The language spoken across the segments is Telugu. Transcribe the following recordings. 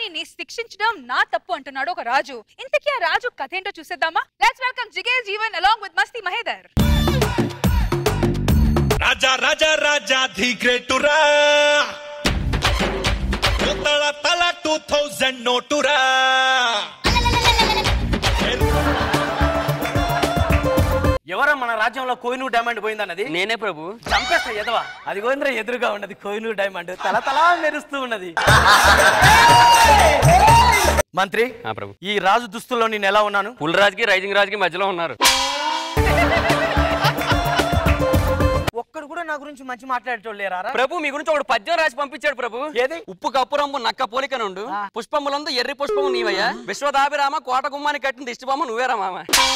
రాణిని శిక్షించడం నా తప్పు అంటున్నాడు ఒక రాజు ఇంతకీ ఆ రాజు కథ ఏంటో చూసేద్దామా లెట్స్ వెల్కమ్ జిగే Jeevan along with Masti Mahender Raja Raja Raja the గ్రేటురా తల తల టూ థౌజండ్ నోటురా ఎవరో మన రాజ్యంలో కోహినూర్ డైమండ్ పోయిందన్నది నేనే ప్రభు చంపేస్తా ఎదవా అది గోవింద్ర ఎదురుగా ఉన్నది కోహినూర్ డైమండ్ తల తలా మెరుస్తూ ఉన్నది మంత్రి ఆ ప్రభు ఈ రాజు దుస్తుల్లో నేను ఎలా ఉన్నాను పుల్ రాజుకి రైజింగ్ రాజుకి మధ్యలో ఉన్నారు ఒక్కడు కూడా నా గురించి మంచి మాట్లాడేటోళ్ళు లేరా ప్రభు మీ గురించి ఒకడు పద్యం రాసి పంపించాడు ప్రభు ఏది? ఉప్పు కప్పురంబు నక్క పోలికనుండు పుష్పములందు ఎర్రి పుష్పము నీవయ్యా విశ్వదాభిరామ కోట గుమ్మానికి కట్టిన దిష్టిబొమ్మ నువ్వేరా మామ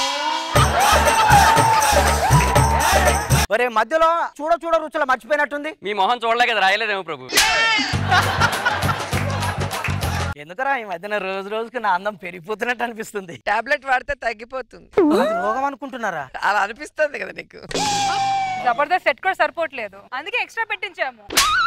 ఒరే మధ్యలో చూడ చూడ రుచుల మర్చిపోయినట్టుంది మీ మొహం చూడలే కదా రాయలేదేమో ప్రభు ఎందుకరా ఈ మధ్యన రోజు రోజుకి నా అందం పెరిగిపోతున్నట్టు అనిపిస్తుంది టాబ్లెట్ వాడితే తగ్గిపోతుంది అది రోగం అనుకుంటున్నారా అలా అనిపిస్తుంది కదా నీకు జబర్దస్త్ సెట్ కూడా సరిపోవట్లేదు అందుకే ఎక్స్ట్రా పెట్టించాము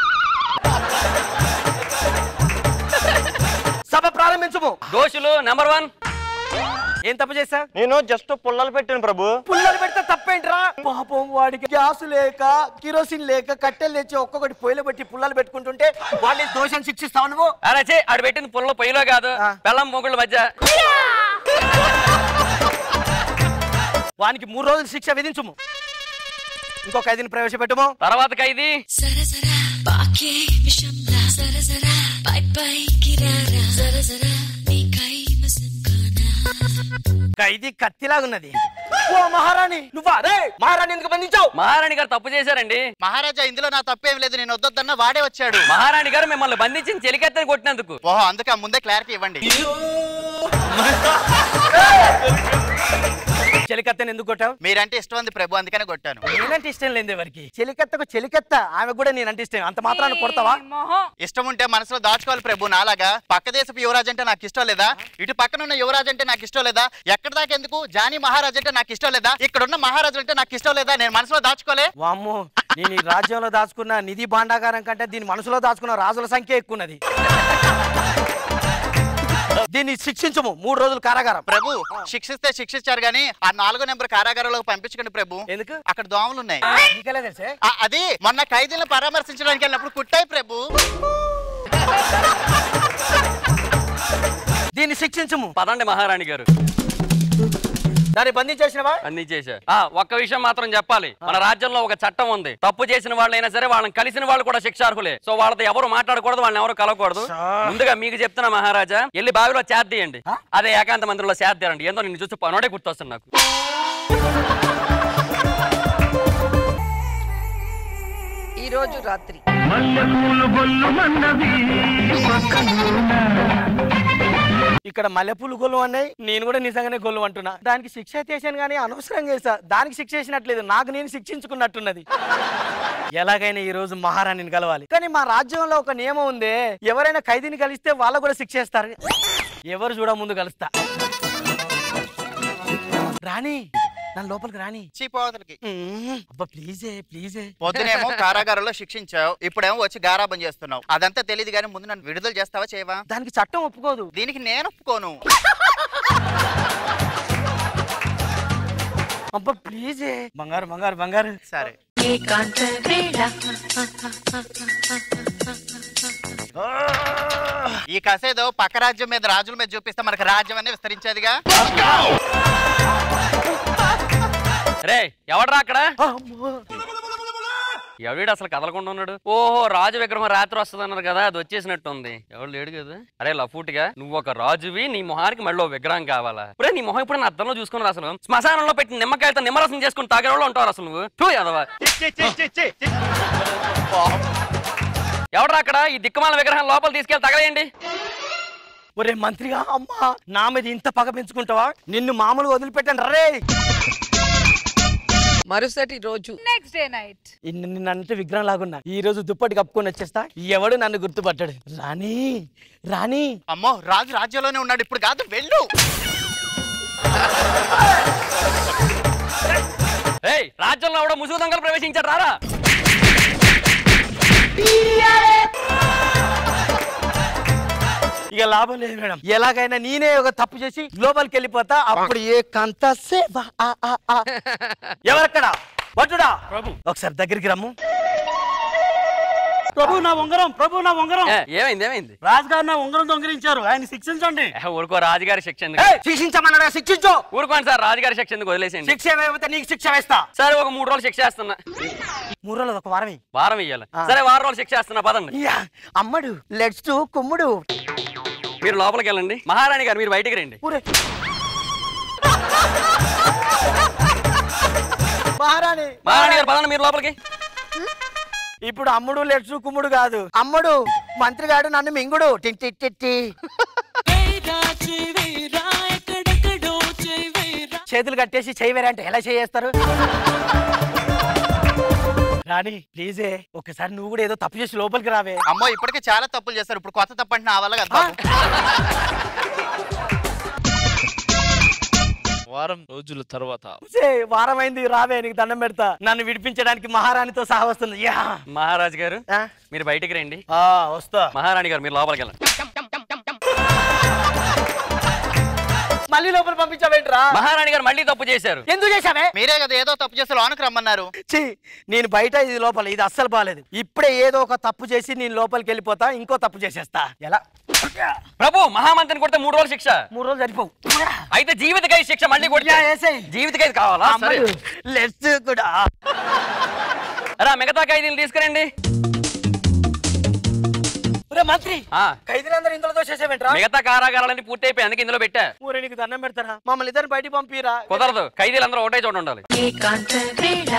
సభ ప్రారంభించము దోషులు నెంబర్ వన్ ఏం తప్పు చేశా నేను జస్ట్ పుల్లలు పెట్టాను ప్రభు పుల్లలు పెడితే తప్పేంట్రా పాపం వాడికి గ్యాస్ లేక కిరోసిన్ లేక కట్టెలు తెచ్చి ఒక్కొక్కటి పొయ్యిలో పెట్టి పుల్లలు పెట్టుకుంటుంటే వాడిని దోషాన్ని శిక్షిస్తావు నువ్వు అరే చే ఆడు పెట్టింది పుల్ల పొయ్యిలో కాదు ఆ. బెల్లం మొగుళ్ళ మధ్య వానికి మూడు రోజులు శిక్ష విధించుము ఇంకొక ఐదుని ప్రవేశపెట్టుము తర్వాత ఖైదీ జర జర పాకే విషంలా జర జర పై పై కిరారా జర జర నీ కై మసంకానా ఖైదీ కత్తిలాగున్నది ఓ మహారాణి నువ్వా రే మహారాణి ఎందుకు బంధించావు మహారాణి గారు తప్పు చేశారండి మహారాజా ఇందులో నా తప్పేం లేదు నేను వద్దొద్దన్న వాడే వచ్చాడు మహారాణి గారు మిమ్మల్ని బంధించిన చెలికెత్తని కొట్టినందుకు ఓహో అందుకే ఆ ముందే క్లారిటీ ఇవ్వండి చెలికత్తని ఎందుకు కొట్టావు మీరంటే ఇష్టం ఉంది ప్రభు అందుకనే కొట్టాను నేనంటే ఇష్టం లేదు ఎవరికి చెలికత్తకు చెలికత్త ఆమె కూడా నేనంటే ఇష్టం అంత మాత్రాన్ని కొడతావా ఈ మొహం ఇష్టం ఉంటే మనసులో దాచుకోవాలి ప్రభు నాలాగా పక్క దేశపు యువరాజు అంటే నాకు ఇష్టం లేదా ఇటు పక్కన ఉన్న యువరాజు అంటే నాకు ఇష్టం లేదా ఎక్కడ దాకా ఎందుకు జానీ మహారాజు అంటే నాకు ఇష్టం లేదా ఇక్కడ ఉన్న మహారాజు అంటే నాకు ఇష్టం లేదా నేను మనసులో దాచుకోలే వామ్మో నేను ఈ రాజ్యంలో దాచుకున్న నిధి భాండాగారం కంటే దీని మనసులో దాచుకున్న రాజుల సంఖ్య ఎక్కున్నది దీన్ని శిక్షించము మూడు రోజులు కారాగారం ప్రభు శిక్షిస్తే శిక్షించారు గానీ ఆ నాలుగో నెంబర్ కారాగారంలోకి పంపించకండి ప్రభు ఎందుకు అక్కడ దోమలు ఉన్నాయి నీకెలా తెలుసే ఆ, అది మొన్న ఖైదీలను పరామర్శించడానికి వెళ్ళినప్పుడు కుట్టాయి ప్రభు దీన్ని శిక్షించము పదండి మహారాణి గారు దాన్ని బంధించేసినవా అన్ని చేశా ఆ ఒక్క విషయం మాత్రం చెప్పాలి మన రాజ్యంలో ఒక చట్టం ఉంది తప్పు చేసిన వాళ్ళైనా సరే వాళ్ళని కలిసిన వాళ్ళు కూడా శిక్షార్హులే సో వాళ్ళతో ఎవరు మాట్లాడకూడదు వాళ్ళని ఎవరు కలవకూడదు ముందుగా మీకు చెప్తున్నా మహారాజా వెళ్ళి బావిలో చేద్దేయండి అదే ఏకాంత మందిరంలో చేద్దారండి ఏందో నిన్ను చూస్తే పనోడే గుర్తొస్తుంది నాకు ఈ రోజు రాత్రి ఇక్కడ మల్లెపూలు గొల్లు అన్నాయి నేను కూడా నిజంగానే గొల్లు అంటున్నా దానికి శిక్ష చేశాను కానీ అనవసరంగా వేసా దానికి శిక్ష చేసినట్లేదు నాకు నేను శిక్షించుకున్నట్టున్నది ఎలాగైనా ఈ రోజు మహారాణిని కలవాలి కానీ మా రాజ్యంలో ఒక నియమం ఉంది ఎవరైనా ఖైదీని కలిస్తే వాళ్ళకు కూడా శిక్ష చేస్తారు ఎవరు చూడ ముందు కలుస్తా రాణి నా లోపలికి రాణి చీపోతలకి ఉమ్, అబ్బా ప్లీజే ప్లీజే పొద్దునేమో కారాగారంలో శిక్షించావు ఇప్పుడేమో వచ్చి గారాబం చేస్తున్నావు అదంతా తెలియదు కానీ ముందు నన్ను విడుదల చేస్తావా చేయవా దానికి చట్టం ఒప్పుకోదు దీనికి నేను ఒప్పుకోను అబ్బా ప్లీజే బంగారు బంగారు బంగారు సరే ఏకాంత వేళ ఈ కసేదో పక్క రాజ్యం మీద రాజుల మీద చూపిస్తే మనకు రాజ్యం అనేది విస్తరించేదిగా రే ఎవడ్రా అక్కడ అమ్మో. ఎవడు అసలు కదలకుండా ఉన్నాడు ఓహో రాజు విగ్రహం రాత్రి వస్తుంది అన్నారు కదా అది వచ్చేసినట్టు ఉంది ఎవడు లేడు కదా అరే లఫూటిగా నువ్వు ఒక రాజువి నీ మొహానికి మళ్ళీ ఓ విగ్రహం కావాలా ఇప్పుడే నీ మొహం ఇప్పుడు అద్దంలో చూసుకున్నారు అసలు శ్మశానంలో పెట్టి నిమ్మకాయలతో నిమ్మరసం చేసుకుని తాగే వాళ్ళు ఉంటారు అసలు నువ్వు టూ ఎదవా ఎవడ్రా అక్కడ ఈ దిక్కుమాల విగ్రహం లోపల తీసుకెళ్ళి తగలేయండి ఒరే మంత్రిగా అమ్మా నా మీద ఇంత పగ పెంచుకుంటావా నిన్ను మామూలుగా వదిలిపెట్టాను రే మరుసటి రోజు నెక్స్ట్ డే నైట్ నిన్ను అంటే విగ్రహం లాగున్నా ఈ రోజు దుప్పటి కప్పుకొని వచ్చేస్తా ఎవడు నన్ను గుర్తుపట్టాడు రాణి రాణి అమ్మో రాజు రాజ్యంలోనే ఉన్నాడు ఇప్పుడు కాదు వెళ్ళు ఏయ్ రాజ్యంలో కూడా ముసుగు దొంగలు ప్రవేశించారు రారా ఇక లాభం లేదు మేడం ఎలాగైనా నేనే ఒక తప్పు చేసి లోపలికి వెళ్ళిపోతా అప్పుడు ఏ కంత సేవ ఆ, ఆ, ఆ. ఎవరక్కడ వడ్డుడా ప్రభు ఒకసారి దగ్గరికి రమ్ము ప్రభు నా ఉంగరం ప్రభు నా ఉంగరం ఏ, ఏమైంది ఏమైంది రాజుగారు నా ఉంగరం దొంగిలించారు ఆయన శిక్షించండి ఏ, ఊరుకో రాజుగారి శిక్ష ఎందుకు ఏయ్, శిక్షించమన్నాడా శిక్షించు ఊరుకోండి సార్ రాజుగారి శిక్ష ఎందుకు వదిలేసేయండి శిక్ష వేయకపోతే నీకు శిక్ష వేస్తా సరే ఒక మూడు రోజులు శిక్ష వేస్తున్నా మూడు రోజులు ఒక వారమే వారం ఇయ్యాలి ఆ. సరే వారం రోజులు శిక్ష వేస్తున్నా పదండి యా, అమ్మడు లెట్స్ టు కుమ్ముడు మీరు లోపలికి వెళ్ళండి మహారాణి గారు మీరు బయటికి రండి ఊరే మహారాణి మహారాణి గారు పదండి మీరు లోపలికి ఇప్పుడు అమ్ముడు లెట్స్ కుమ్ముడు కాదు అమ్ముడు మంత్రి గారు నన్ను మింగుడు టిన్ టిన్ టిన్ టి. చేతులు కట్టేసి చేయవేరా అంటే ఎలా చేయేస్తారు రాణి ప్లీజే ఒకసారి నువ్వు కూడా ఏదో తప్పు చేసి లోపలికి రావే అమ్మో ఇప్పటికే చాలా తప్పులు చేస్తారు ఇప్పుడు కొత్త తప్పు అంటే నా వల్ల కదా బాబు. వారం రోజుల తర్వాత సే, వారం అయింది రావే నీకు దండం పెడతా నన్ను విడిపించడానికి మహారాణితో సహా వస్తుంది యా మహారాజు గారు ఆ? మీరు బయటికి రండి ఆ, వస్తా మహారాణి గారు మీరు లోపలికి వెళ్ళండి మళ్ళీ లోపల పంపించావేంట్రా మహారాణి గారు మళ్ళీ తప్పు చేశారు ఎందుకు చేశావే మీరే కదా ఏదో తప్పు చేస్తే లోనకి రమ్మన్నారు ఛీ, నేను బయట ఇది లోపల ఇది అస్సలు బాగాలేదు ఇప్పుడే ఏదో ఒక తప్పు చేసి నేను లోపలికి వెళ్ళిపోతా ఇంకో తప్పు చేసేస్తా ఎలా ప్రభు మహామంత్రిని కొడితే మూడు రోజులు శిక్ష మూడు రోజులు సరిపోవు అయితే జీవిత ఖైదు శిక్ష మళ్ళీ కొడితే యా, ఏసేయ్. జీవిత ఖైదు కావాలా సరే లెట్స్ కూడా రా మిగతా ఖైదీలు తీసుకురండి ఒరే మంత్రి ఆ, ఖైదీలందరూ ఇందులో దోషేసేవేంట్రా మిగతా కారాగారాలన్నీ పూర్తి అయిపోయి అందుకే ఇందులో పెట్టా ఊరే నీకు దండం పెడతారా మమ్మల్ని ఇద్దరు బయటికి పంపిరా కుదరదు ఖైదీలందరూ ఒకటే చోట ఉండాలి ఏకాంత వేళ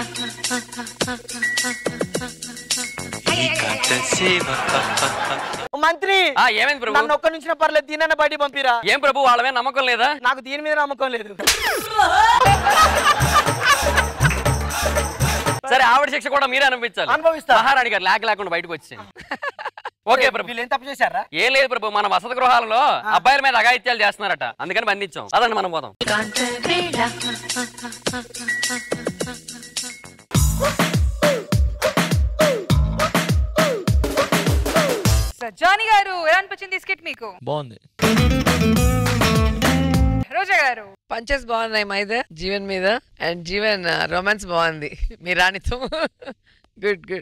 మంత్రి ఆ ఏమైంది ప్రభు నన్ను ఒక్క నుంచి పర్లేదు దీనైనా బయటికి పంపిరా ఏం ప్రభు వాళ్ళ మీద నమ్మకం లేదా నాకు దీని మీద నమ్మకం లేదు సరే ఆవిడ శిక్ష కూడా మీరే అనిపించాలి అనుభవిస్తా. మహారాణి గారు లేక లేకుండా బయటకు వచ్చేయండి ఓకే ప్రభు వీళ్ళు ఏం తప్పు చేశారా ఏం లేదు ప్రభు మన వసతి గృహాలలో అబ్బాయిల మీద అఘాయిత్యాలు చేస్తున్నారట అందుకని బంధించాం అదండి మనం పోదాం ఏకాంత వేళ జానీ గారు ఎలా అనిపించింది ఈ స్కిట్ మీకు బాగుంది రోజా గారు పంచెస్ బాగున్నాయి మైద జీవన్ మీద అండ్ జీవన్ రొమాన్స్ బాగుంది మీ రాణితో గుడ్ గుడ్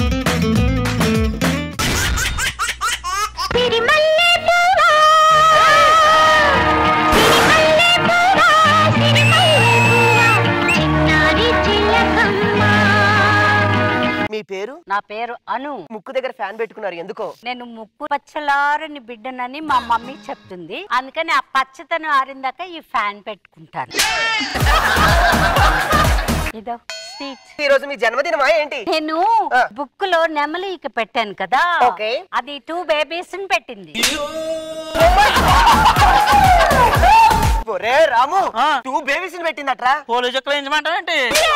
మీ పేరు నా పేరు అను ముక్కు దగ్గర ఫ్యాన్ పెట్టుకున్నారు ఎందుకో నేను ముక్కు పచ్చలారని బిడ్డనని మా మమ్మీ చెప్తుంది అందుకని ఆ పచ్చతనం ఆరిందాక ఈ ఫ్యాన్ పెట్టుకుంటాను ఇదో స్వీట్ ఈ రోజు మీ జన్మదినమా ఏంటి నేను ఆ. బుక్ లో నెమలి ఇక పెట్టాను కదా ఓకే. అది టూ బేబీస్ పెట్టింది ఒరే రాము టూ బేబీస్ పెట్టిందట్రా పోలీసు చెక్కలేంచమంటావేంటి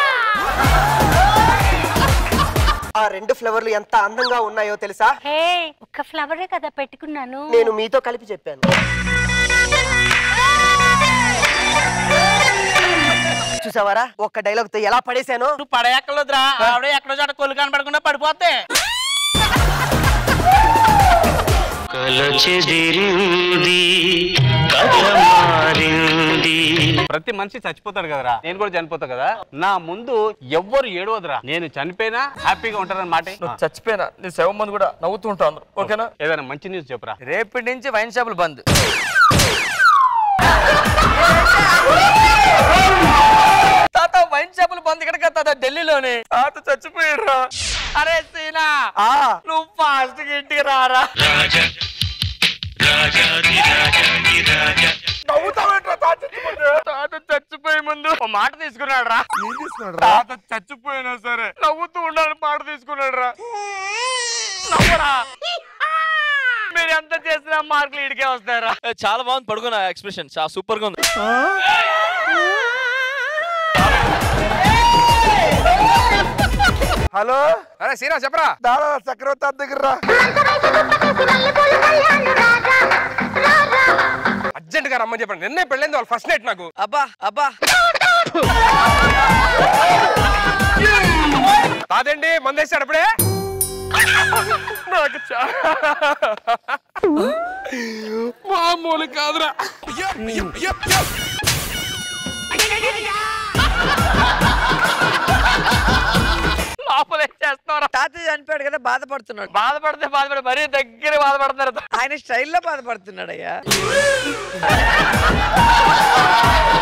ఆ రెండు ఫ్లవర్లు ఎంత అందంగా ఉన్నాయో తెలుసా హే ఒక్క ఫ్లవరే కదా పెట్టుకున్నాను నేను మీతో కలిపి చెప్పాను చూసావారా ఒక్క డైలాగ్ తో ఎలా పడేశాను నువ్వు పడేయక్కర్లేదురా ఆవిడ ఎక్కడో చోట కొలు కనపడకుండా పడిపోతే ప్రతి మనిషి చచ్చిపోతాడు కదరా నేను కూడా చనిపోతా కదా నా ముందు ఎవ్వరు ఏడవదురా నేను చనిపోయినా హ్యాపీగా ఉంటారని మాట చచ్చిపోయినా నీ శవ మంది కూడా నవ్వుతూ ఉంటాను ఓకేనా ఏదైనా మంచి న్యూస్ చెప్పురా రేపటి నుంచి వైన్ షాపులు బంద్ తాత వైన్ షాపులు బంద్ ఇక్కడ కదా తాత ఢిల్లీలోనే తాత చచ్చిపోయాడు అరే సీనా నువ్వు ఫాస్ట్ ఇంటికి రారా నవ్వుతావేంట్రా తాత చచ్చిపోతే? తాత చచ్చిపోయే ముందు ఒక మాట తీసుకున్నాడు రా ఏం తీసుకున్నాడు తాత చచ్చిపోయినా సరే నవ్వుతూ ఉండాలని మాట తీసుకున్నాడు రా నవ్వరా మీరు ఎంత చేసినా మార్కులు ఇడికే వస్తారా చాలా బాగుంది పడుకున్న ఎక్స్ప్రెషన్ చాలా సూపర్ గా ఉంది హలో అరే సీనా చెప్పరా దాదా చక్రవర్తి దగ్గర రా అర్జెంట్ గా రమ్మని చెప్పండి నిన్నే పెళ్ళైంది వాళ్ళు ఫస్ట్ నైట్ నాకు అబ్బా అబ్బా కాదండి మందేశాడు అప్పుడే నాకు చా- మామూలు కాదురా లోపల ఏం చేస్తారా తాతయ్య చనిపోయాడు కదా బాధపడుతున్నాడు బాధపడితే బాధపడి మరీ దగ్గర బాధపడుతున్నారు ఆయన స్టైల్లో బాధపడుతున్నాడు అయ్యా